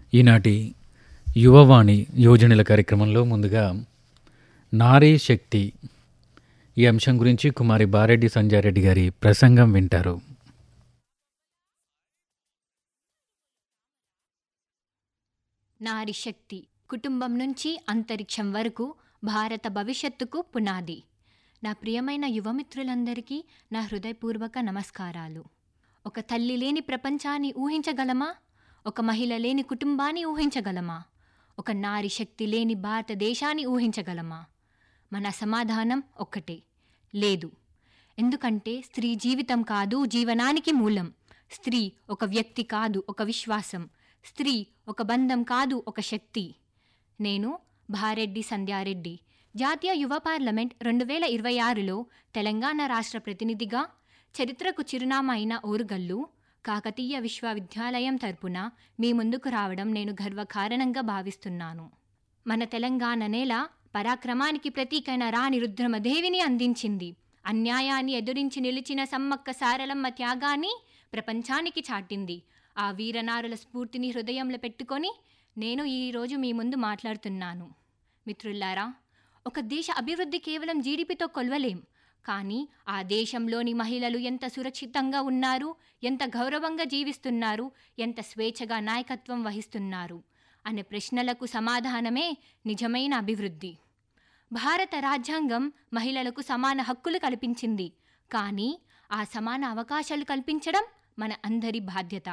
ఈనాటి యువవాణి యోజనల కార్యక్రమంలో ముందుగా నారీ శక్తి ఈ అంశం గురించి కుమారి బారెడ్డి సంజారెడ్డి గారి ప్రసంగం వింటారు నారి శక్తి కుటుంబం నుంచి అంతరిక్షం వరకు భారత భవిష్యత్తుకు పునాది నా ప్రియమైన యువమిత్రులందరికీ నా హృదయపూర్వక నమస్కారాలు ఒక తల్లి లేని ప్రపంచాన్ని ఊహించగలమా ఒక మహిళ లేని కుటుంబాన్ని ఊహించగలమా ఒక నారి శక్తి లేని భారతదేశాన్ని ఊహించగలమా మన సమాధానం ఒక్కటే లేదు ఎందుకంటే స్త్రీ జీవితం కాదు జీవనానికి మూలం స్త్రీ ఒక వ్యక్తి కాదు ఒక విశ్వాసం స్త్రీ ఒక బంధం కాదు ఒక శక్తి నేను భారెడ్డి సంధ్యారెడ్డి జాతీయ యువ పార్లమెంట్ రెండు వేల ఇరవై ఆరులో తెలంగాణ రాష్ట్ర ప్రతినిధిగా చరిత్రకు చిరునామా అయిన ఓరుగల్లు కాకతీయ విశ్వవిద్యాలయం తరపున మీ ముందుకు రావడం నేను గర్వకారణంగా భావిస్తున్నాను మన తెలంగాణ నేల పరాక్రమానికి ప్రతీకైన రాణి రుద్రమదేవిని అందించింది అన్యాయాన్ని ఎదురించి నిలిచిన సమ్మక్క సారలమ్మ త్యాగాన్ని ప్రపంచానికి చాటింది ఆ వీరనారుల స్ఫూర్తిని హృదయంలో పెట్టుకొని నేను ఈరోజు మీ ముందు మాట్లాడుతున్నాను మిత్రులారా ఒక దేశ అభివృద్ధి కేవలం జీడిపితో కొలవలేం కానీ ఆ దేశంలోని మహిళలు ఎంత సురక్షితంగా ఉన్నారు ఎంత గౌరవంగా జీవిస్తున్నారు ఎంత స్వేచ్ఛగా నాయకత్వం వహిస్తున్నారు అనే ప్రశ్నలకు సమాధానమే నిజమైన అభివృద్ధి భారత రాజ్యాంగం మహిళలకు సమాన హక్కులు కల్పించింది కానీ ఆ సమాన అవకాశాలు కల్పించడం మన అందరి బాధ్యత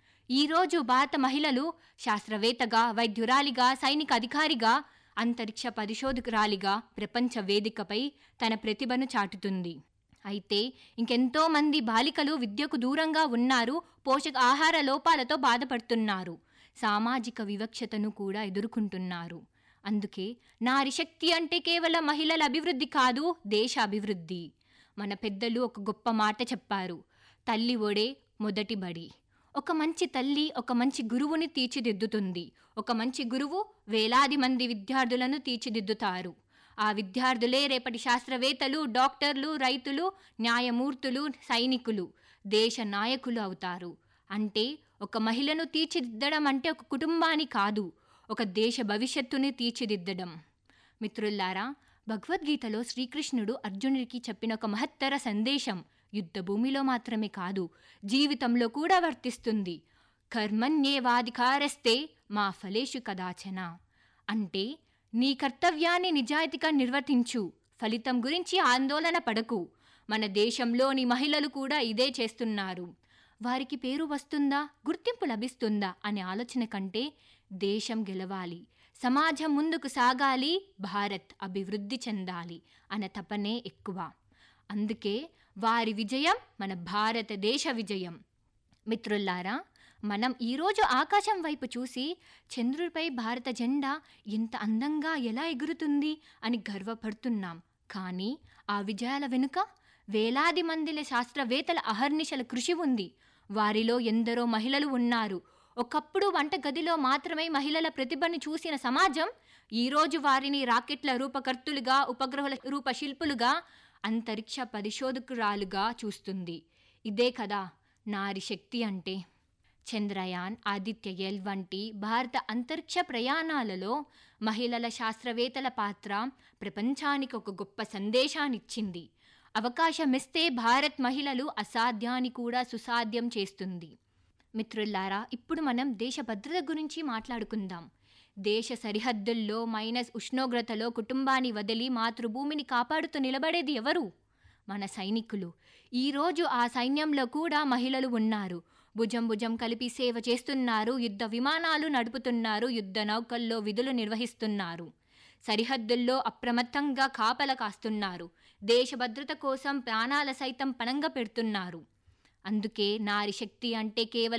ఈరోజు భారత మహిళలు శాస్త్రవేత్తగా వైద్యురాలిగా సైనిక అధికారిగా అంతరిక్ష పరిశోధకురాలిగా ప్రపంచ వేదికపై తన ప్రతిభను చాటుతుంది అయితే ఇంకెంతో మంది బాలికలు విద్యకు దూరంగా ఉన్నారు పోషక ఆహార లోపాలతో బాధపడుతున్నారు సామాజిక వివక్షతను కూడా ఎదుర్కొంటున్నారు అందుకే నారి శక్తి అంటే కేవలం మహిళల అభివృద్ధి కాదు దేశ అభివృద్ధి మన పెద్దలు ఒక గొప్ప మాట చెప్పారు తల్లి ఒడే మొదటి బడి ఒక మంచి తల్లి ఒక మంచి గురువుని తీర్చిదిద్దుతుంది ఒక మంచి గురువు వేలాది మంది విద్యార్థులను తీర్చిదిద్దుతారు ఆ విద్యార్థులే రేపటి శాస్త్రవేత్తలు డాక్టర్లు రైతులు న్యాయమూర్తులు సైనికులు దేశ నాయకులు అవుతారు అంటే ఒక మహిళను తీర్చిదిద్దడం అంటే ఒక కుటుంబాన్ని కాదు ఒక దేశ భవిష్యత్తుని తీర్చిదిద్దడం మిత్రుల్లారా భగవద్గీతలో శ్రీకృష్ణుడు అర్జునుడికి చెప్పిన ఒక మహత్తర సందేశం యుద్ధ భూమిలో మాత్రమే కాదు జీవితంలో కూడా వర్తిస్తుంది కర్మణ్యేవాధికారస్తే మా ఫలేషు కదాచన అంటే నీ కర్తవ్యాన్ని నిజాయితీగా నిర్వర్తించు ఫలితం గురించి ఆందోళన పడకు మన దేశంలోని మహిళలు కూడా ఇదే చేస్తున్నారు వారికి పేరు వస్తుందా గుర్తింపు లభిస్తుందా అనే ఆలోచన కంటే దేశం గెలవాలి సమాజం ముందుకు సాగాలి భారత్ అభివృద్ధి చెందాలి అనే తపనే ఎక్కువ అందుకే వారి విజయం మన భారతదేశ విజయం మిత్రుల్లారా మనం ఈరోజు ఆకాశం వైపు చూసి చంద్రుడిపై భారత జెండా ఎంత అందంగా ఎలా ఎగురుతుంది అని గర్వపడుతున్నాం కానీ ఆ విజయాల వెనుక వేలాది మందిల శాస్త్రవేత్తల అహర్నిశల కృషి ఉంది వారిలో ఎందరో మహిళలు ఉన్నారు ఒకప్పుడు వంటగదిలో మాత్రమే మహిళల ప్రతిభను చూసిన సమాజం ఈరోజు వారిని రాకెట్ల రూపకర్తులుగా ఉపగ్రహాల రూపశిల్పులుగా అంతరిక్ష పరిశోధకురాలుగా చూస్తుంది ఇదే కదా నారి శక్తి అంటే చంద్రయాన్ ఆదిత్య ఎల్ వంటి భారత అంతరిక్ష ప్రయాణాలలో మహిళల శాస్త్రవేత్తల పాత్ర ప్రపంచానికి ఒక గొప్ప సందేశాన్నిచ్చింది అవకాశమిస్తే భారత్ మహిళలు అసాధ్యాన్ని కూడా సుసాధ్యం చేస్తుంది మిత్రుల్లారా ఇప్పుడు మనం దేశ భద్రత గురించి మాట్లాడుకుందాం దేశ సరిహద్దుల్లో మైనస్ ఉష్ణోగ్రతలో కుటుంబాన్ని వదిలి మాతృభూమిని కాపాడుతూ నిలబడేది ఎవరు మన సైనికులు ఈరోజు ఆ సైన్యంలో కూడా మహిళలు ఉన్నారు భుజం భుజం కలిపి సేవ చేస్తున్నారు యుద్ధ విమానాలు నడుపుతున్నారు యుద్ధ నౌకల్లో విధులు నిర్వహిస్తున్నారు సరిహద్దుల్లో అప్రమత్తంగా కాపల కాస్తున్నారు దేశ భద్రత కోసం ప్రాణాల సైతం పణంగా పెడుతున్నారు అందుకే నారి శక్తి అంటే కేవలం